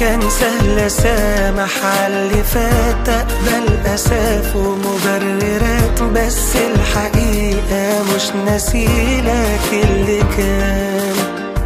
كان سهل اسامح على اللي فات اقبل اساف ومبررات بس الحقيقة مش ناسيلك اللي كان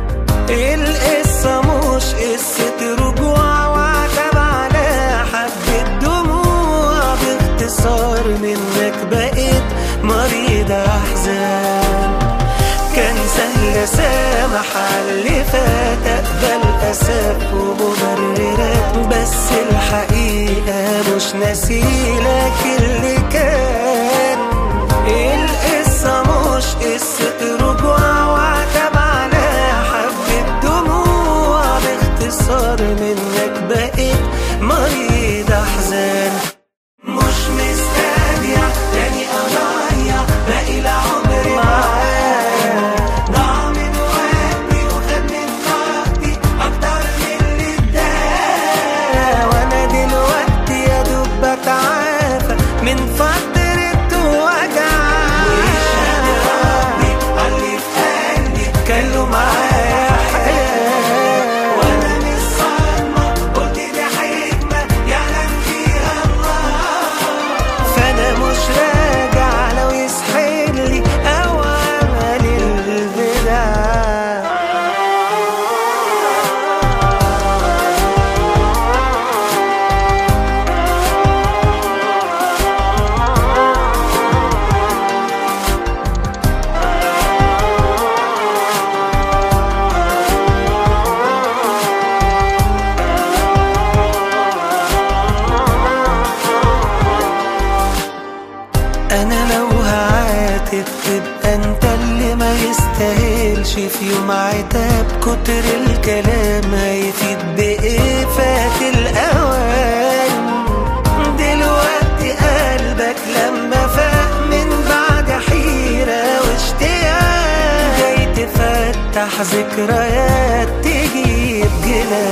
القصة مش قصة رجوع وعتب على حبة دموع باختصار منك بقيت مريض أحزان كان سهل أسامح على اللي فات أقبل أساف ومبررات بس الحقيقة مش ناسيلك اللي كان القصة مش قصة رجوع وعتب على حبة دموع باختصار منك بقيت مريض أحزان مش مستنيع تاني أضيع باقي العمر معاك ضاع من وقتي وخد من طاقتي أكتر من اللي اداه وأنا دلوقتي يا دوب بتعافى من فترة وجع ويشهد ربي على اللي في قلبي كان له معايا حياة وأنا من الصدمة قلت دي حكمة يعلم فيها الله فانا مش راجع لو يسحب لي او عمل البدع انا لو هعاتب تبقى انت اللي ما يستاهلش في يوم عتاب كتر الكلام هيفيد بايه فات الاوان دلوقتي قلبك لما فاق من بعد حيرة واشتياق جاي تفتح ذكريات تجيب جنان